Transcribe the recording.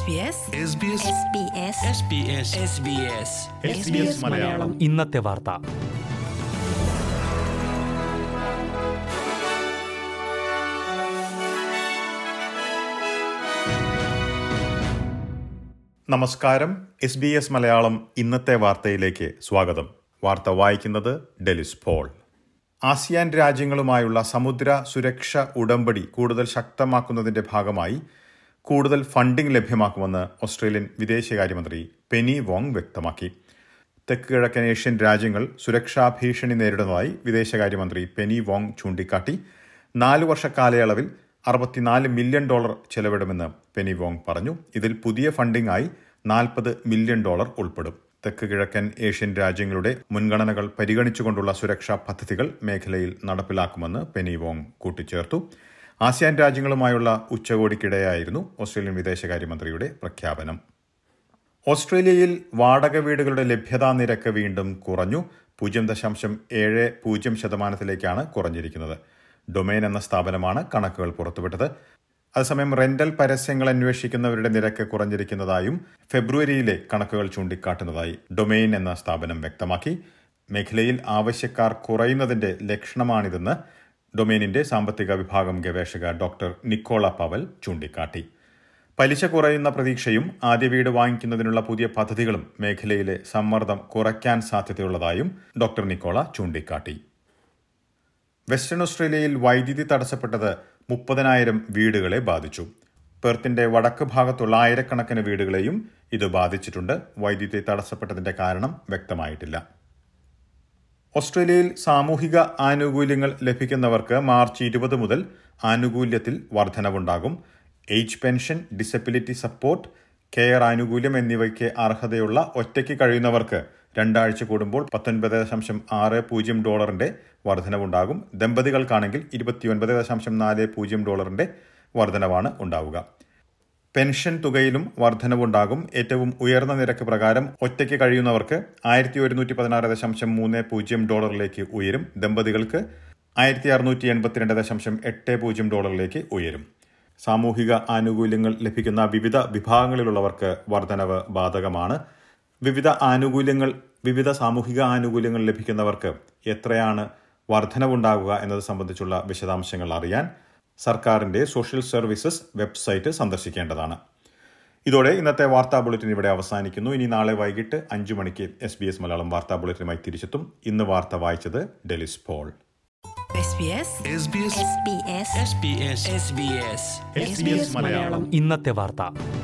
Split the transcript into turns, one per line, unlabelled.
മലയാളം
ഇന്നത്തെ വാർത്ത
നമസ്കാരം എസ് ബി എസ് മലയാളം ഇന്നത്തെ വാർത്തയിലേക്ക് സ്വാഗതം വാർത്ത വായിക്കുന്നത് ഡെലിസ് പോൾ ആസിയാൻ രാജ്യങ്ങളുമായുള്ള സമുദ്ര സുരക്ഷ ഉടമ്പടി കൂടുതൽ ശക്തമാക്കുന്നതിന്റെ ഭാഗമായി കൂടുതൽ ഫണ്ടിംഗ് ലഭ്യമാക്കുമെന്ന് ഓസ്ട്രേലിയൻ വിദേശകാര്യമന്ത്രി പെനി വോങ് വ്യക്തമാക്കി തെക്ക് കിഴക്കൻ ഏഷ്യൻ രാജ്യങ്ങൾ സുരക്ഷാ ഭീഷണി നേരിടുന്നതായി വിദേശകാര്യമന്ത്രി പെനി വോങ് ചൂണ്ടിക്കാട്ടി നാല് വർഷ കാലയളവിൽ അറുപത്തിനാല് മില്യൺ ഡോളർ ചെലവിടുമെന്ന് പെനി വോങ് പറഞ്ഞു ഇതിൽ പുതിയ ഫണ്ടിംഗായി നാൽപ്പത് മില്യൺ ഡോളർ ഉൾപ്പെടും തെക്ക് കിഴക്കൻ ഏഷ്യൻ രാജ്യങ്ങളുടെ മുൻഗണനകൾ പരിഗണിച്ചുകൊണ്ടുള്ള സുരക്ഷാ പദ്ധതികൾ മേഖലയിൽ നടപ്പിലാക്കുമെന്ന് പെനി വോങ് കൂട്ടിച്ചേർത്തു ആസിയാൻ രാജ്യങ്ങളുമായുള്ള ഉച്ചകോടിക്കിടെയായിരുന്നു ഓസ്ട്രേലിയൻ വിദേശകാര്യമന്ത്രിയുടെ പ്രഖ്യാപനം ഓസ്ട്രേലിയയിൽ വാടക വീടുകളുടെ ലഭ്യതാ നിരക്ക് വീണ്ടും കുറഞ്ഞു പൂജ്യം ദശാംശം ഏഴ് പൂജ്യം ശതമാനത്തിലേക്കാണ് കുറഞ്ഞിരിക്കുന്നത് ഡൊമൈൻ എന്ന സ്ഥാപനമാണ് കണക്കുകൾ പുറത്തുവിട്ടത് അതേസമയം റെന്റൽ പരസ്യങ്ങൾ അന്വേഷിക്കുന്നവരുടെ നിരക്ക് കുറഞ്ഞിരിക്കുന്നതായും ഫെബ്രുവരിയിലെ കണക്കുകൾ ചൂണ്ടിക്കാട്ടുന്നതായി ഡൊമൈൻ എന്ന സ്ഥാപനം വ്യക്തമാക്കി മേഖലയിൽ ആവശ്യക്കാർ കുറയുന്നതിന്റെ ലക്ഷണമാണിതെന്ന് ഡൊമൈനിന്റെ സാമ്പത്തിക വിഭാഗം ഗവേഷക ഡോക്ടർ നിക്കോള പവൽ ചൂണ്ടിക്കാട്ടി പലിശ കുറയുന്ന പ്രതീക്ഷയും ആദ്യ വീട് വാങ്ങിക്കുന്നതിനുള്ള പുതിയ പദ്ധതികളും മേഖലയിലെ സമ്മർദ്ദം കുറയ്ക്കാൻ സാധ്യതയുള്ളതായും ഡോക്ടർ നിക്കോള ചൂണ്ടിക്കാട്ടി വെസ്റ്റേൺ ഓസ്ട്രേലിയയിൽ വൈദ്യുതി തടസ്സപ്പെട്ടത് മുപ്പതിനായിരം വീടുകളെ ബാധിച്ചു പെർത്തിന്റെ വടക്ക് ഭാഗത്തുള്ള ആയിരക്കണക്കിന് വീടുകളെയും ഇത് ബാധിച്ചിട്ടുണ്ട് വൈദ്യുതി തടസ്സപ്പെട്ടതിന്റെ കാരണം വ്യക്തമായിട്ടില്ല ഓസ്ട്രേലിയയിൽ സാമൂഹിക ആനുകൂല്യങ്ങൾ ലഭിക്കുന്നവർക്ക് മാർച്ച് ഇരുപത് മുതൽ ആനുകൂല്യത്തിൽ വർധനവുണ്ടാകും age pension disability support care ആനുകൂല്യം എന്നിവയ്ക്ക് അർഹതയുള്ള ഒറ്റയ്ക്ക് കഴിയുന്നവർക്ക് രണ്ടാഴ്ച കൂടുമ്പോൾ പത്തൊൻപത് ദശാംശം ആറ് പൂജ്യം ഡോളറിന്റെ വർധനവുണ്ടാകും ദമ്പതികൾക്കാണെങ്കിൽ ഇരുപത്തിയൊൻപത് ദശാംശം നാല് പൂജ്യം ഡോളറിന്റെ വർധനവാണ് ഉണ്ടാവുക പെൻഷൻ തുകയിലും വർധനവുണ്ടാകും ഏറ്റവും ഉയർന്ന നിരക്ക് പ്രകാരം ഒറ്റയ്ക്ക് കഴിയുന്നവർക്ക് ആയിരത്തി ഒരുന്നൂറ്റി പതിനാറ് ദശാംശം മൂന്ന് പൂജ്യം ഡോളറിലേക്ക് ഉയരും ദമ്പതികൾക്ക് ആയിരത്തി അറുന്നൂറ്റി എൺപത്തിരണ്ട് ദശാംശം എട്ട് പൂജ്യം ഡോളറിലേക്ക് ഉയരും സാമൂഹിക ആനുകൂല്യങ്ങൾ ലഭിക്കുന്ന വിവിധ വിഭാഗങ്ങളിലുള്ളവർക്ക് വർധനവ് ബാധകമാണ് വിവിധ ആനുകൂല്യങ്ങൾ വിവിധ സാമൂഹിക ആനുകൂല്യങ്ങൾ ലഭിക്കുന്നവർക്ക് എത്രയാണ് വർധനവുണ്ടാകുക എന്നത് സംബന്ധിച്ചുള്ള വിശദാംശങ്ങൾ അറിയാൻ സർക്കാരിന്റെ സോഷ്യൽ സർവീസസ് വെബ്സൈറ്റ് സന്ദർശിക്കേണ്ടതാണ് ഇതോടെ ഇന്നത്തെ വാർത്താ ബുള്ളറ്റിൻ ഇവിടെ അവസാനിക്കുന്നു ഇനി നാളെ വൈകിട്ട് അഞ്ചു മണിക്ക് എസ് ബി എസ് മലയാളം വാർത്താ ബുള്ളറ്റിനുമായി തിരിച്ചെത്തും ഇന്ന് വാർത്ത വായിച്ചത് ഡെലിസ് പോൾ
ഇന്നത്തെ വാർത്ത